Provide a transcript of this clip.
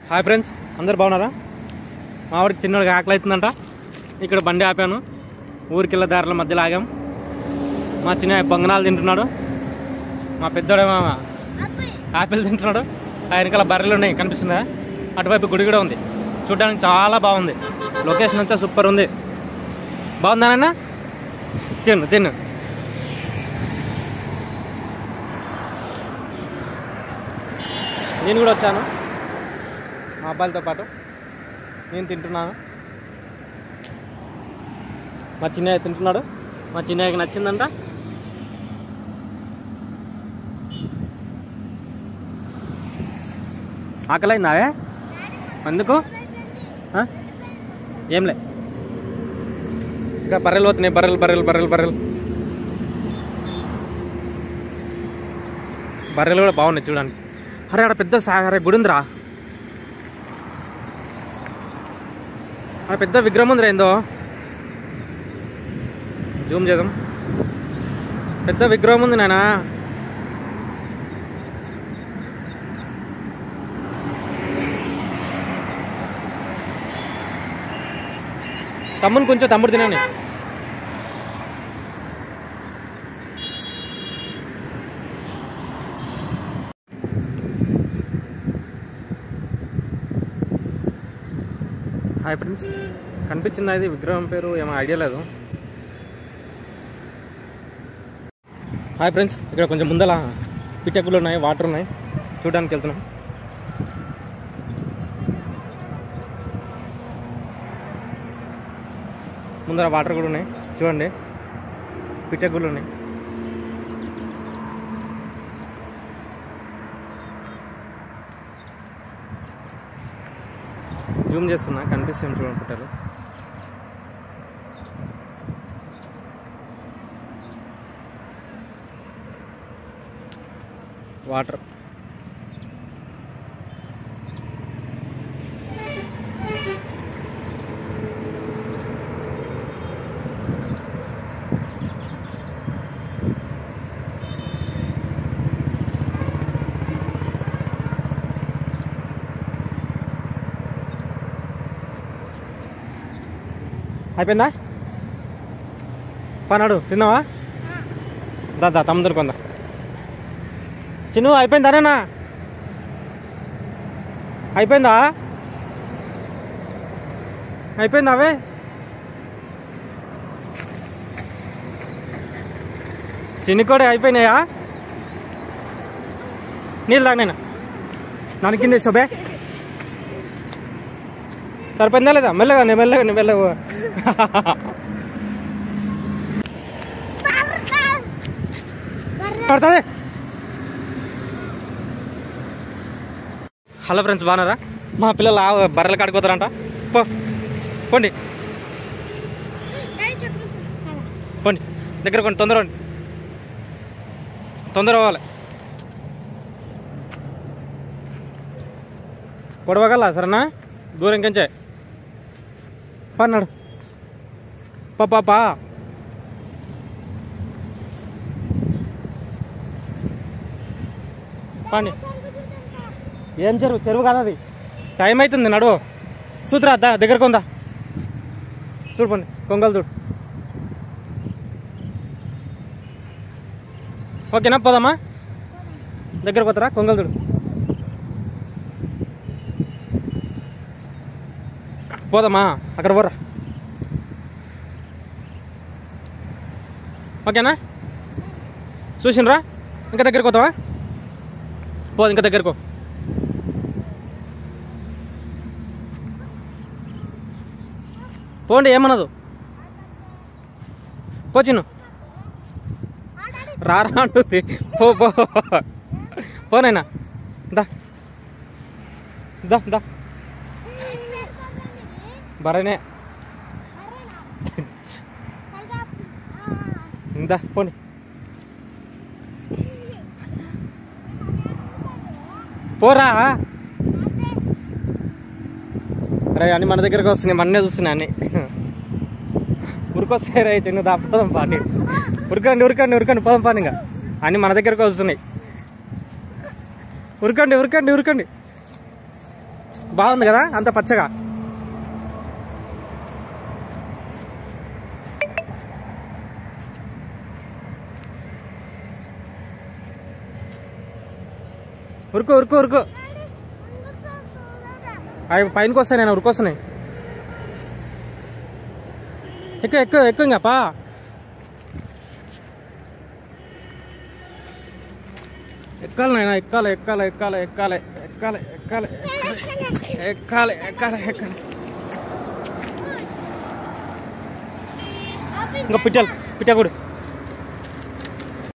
Hi friends అందరు బాగున్నారా మా వాడికి చిన్నోడికి ఆకలి అవుతుందంట ఇక్కడ బండి ఆపాను ఊరికెళ్ళ దారిలో మధ్యలో ఆగాం మా చిన్న పొంగనాలు తింటున్నాడు మా పెద్దోడేమో ఆపిల్ తింటున్నాడు ఆ వెనకాల బర్రెలు ఉన్నాయి కనిపిస్తుందా అటువైపు గుడి కూడా ఉంది చూడడానికి చాలా బాగుంది లొకేషన్ అంతా సూపర్ ఉంది బాగుందా నాన్న చిన్ను చిన్ను నేను కూడా వచ్చాను మా అబ్బాయిలతో పాటు నేను తింటున్నాను మా చిన్నయ్య తింటున్నాడు మా చిన్నయ్యకి నచ్చిందంట ఆకలైందావే అందుకు ఆ? ఏంలే ఇంకా బర్రెలు పోతున్నాయి బర్రెలు బర్రెలు బర్రెలు బర్రెలు బర్రెలు కూడా బాగున్నాయి చూడండి అరే అక్కడ పెద్ద సాగర గుడి ఉందిరా అక్కడ పెద్ద విగ్రహం ఉందిరా ఏందో జూమ్ చేద్దాం పెద్ద విగ్రహం ఉంది నాయనా తమ్ముని కొంచెం తమ్ముడు తినండి హాయ్ ఫ్రెండ్స్ కనిపించింది అది విగ్రహం పేరు ఏమో ఐడియా లేదు హాయ్ ఫ్రెండ్స్ ఇక్కడ కొంచెం ముందల పిటెక్కులు ఉన్నాయి వాటర్ ఉన్నాయి చూడడానికి వెళ్తున్నాం ముందర వాటర్ కూడా ఉన్నాయి చూడండి పిటెక్కులు ఉన్నాయి జూమ్ చేస్తున్నా కనిపిస్తుంది చూడండి పుట్టలు వాటర్ అయిపోయిందా పనాడు తిన్నావా దా దా తమ్ముడు కొందా చిన్ను అయిపోయిందానేనా అయిపోయిందా అయిపోయిందా అవే చిన్ని కూడా అయిపోయినాయా నీళ్ళు తాగినా నన్ను కింద శోభే సరిపోయిందా లేదా మెల్లగా నీ మెల్లగా నీ మెల్లగా పడుతుంది హలో ఫ్రెండ్స్ బాగున్నారా మా పిల్లలు ఆ బర్రెలు కాడుకోతారంట పో పోండి పోండి దగ్గర కొండి తొందర రండి తొందర అవ్వాలి పొడవగల సరేనా దూరం కంచే పన్నాడు పా పా పండి ఏం చెరువు చెరువు కాదు అది టైం అవుతుంది నడు చూతురా దా దగ్గరకు ఉందా చూడుకోండి కొంగలు చూడు ఓకేనా పోదామా దగ్గర పోతారా కొంగలు చూడు పోదామా అక్కడ పోరా ఓకేనా చూసినరా ఇంకా దగ్గరకు పోతావా పో ఇంకా దగ్గరకు పోండి ఏమన్నదు పో చిన్ను రారా అంటుంది పో పో పోనైనా దా దా దా బరేనే దా పోండి పోరా రే అన్ని మన దగ్గరకు వస్తున్నాయి మన్నే చూస్తున్నాయి అన్ని ఉరికొస్తాయి రే చిన్న దా పోదాం పాని ఉరకండి ఉరకండి ఉరకండి పోదాం పాని ఇంకా అన్ని మన దగ్గరకు వస్తున్నాయి ఉరకండి ఉరకండి ఉరకండి బాగుంది కదా అంత పచ్చగా ఉరుకు ఉరుకు ఉరుకు అవి పైనకి వస్తాయి నేను ఉరుకొస్తున్నాయి ఎక్కువ ఎక్కువ ఎక్కువ ఇంకా పా ఎక్కాలి నాయన ఎక్కాలి ఎక్కాలి ఎక్కాలి ఎక్కాలి ఎక్కాలి ఎక్కాలి ఎక్కాలి ఎక్కాలి ఎక్కాలి ఇంకా పిట్టలు పిట్ట కూడా